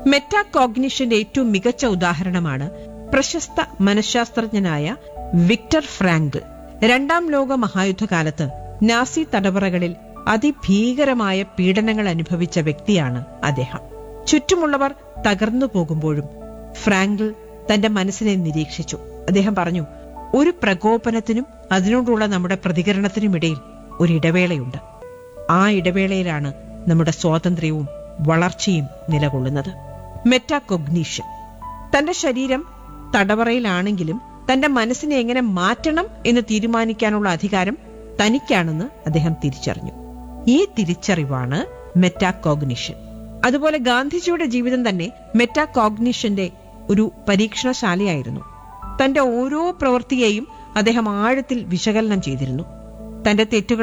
മെറ്റാകോഗ്നിഷന്റെ ഏറ്റവും മികച്ച ഉദാഹരണമാണ് പ്രശസ്ത മനഃശാസ്ത്രജ്ഞനായ വിക്ടർ ഫ്രാങ്ക് രണ്ടാം ലോക മഹായുദ്ധകാലത്ത് നാസി തടവറകളിൽ അതിഭീകരമായ പീഡനങ്ങൾ അനുഭവിച്ച വ്യക്തിയാണ് അദ്ദേഹം ചുറ്റുമുള്ളവർ തകർന്നു പോകുമ്പോഴും ഫ്രാങ്കിൾ തന്റെ മനസ്സിനെ നിരീക്ഷിച്ചു അദ്ദേഹം പറഞ്ഞു ഒരു പ്രകോപനത്തിനും അതിനോടുള്ള നമ്മുടെ പ്രതികരണത്തിനുമിടയിൽ ഒരു ഇടവേളയുണ്ട് ആ ഇടവേളയിലാണ് നമ്മുടെ സ്വാതന്ത്ര്യവും വളർച്ചയും നിലകൊള്ളുന്നത് മെറ്റാകൊഗ്നീഷൻ തന്റെ ശരീരം തടവറയിലാണെങ്കിലും തന്റെ മനസ്സിനെ എങ്ങനെ മാറ്റണം എന്ന് തീരുമാനിക്കാനുള്ള അധികാരം തനിക്കാണെന്ന് അദ്ദേഹം തിരിച്ചറിഞ്ഞു ഈ തിരിച്ചറിവാണ് മെറ്റാകോഗ്നിഷൻ അതുപോലെ ഗാന്ധിജിയുടെ ജീവിതം തന്നെ മെറ്റാകോഗ്നിഷന്റെ ഒരു പരീക്ഷണശാലയായിരുന്നു തന്റെ ഓരോ പ്രവൃത്തിയെയും അദ്ദേഹം ആഴത്തിൽ വിശകലനം ചെയ്തിരുന്നു തന്റെ തെറ്റുകൾ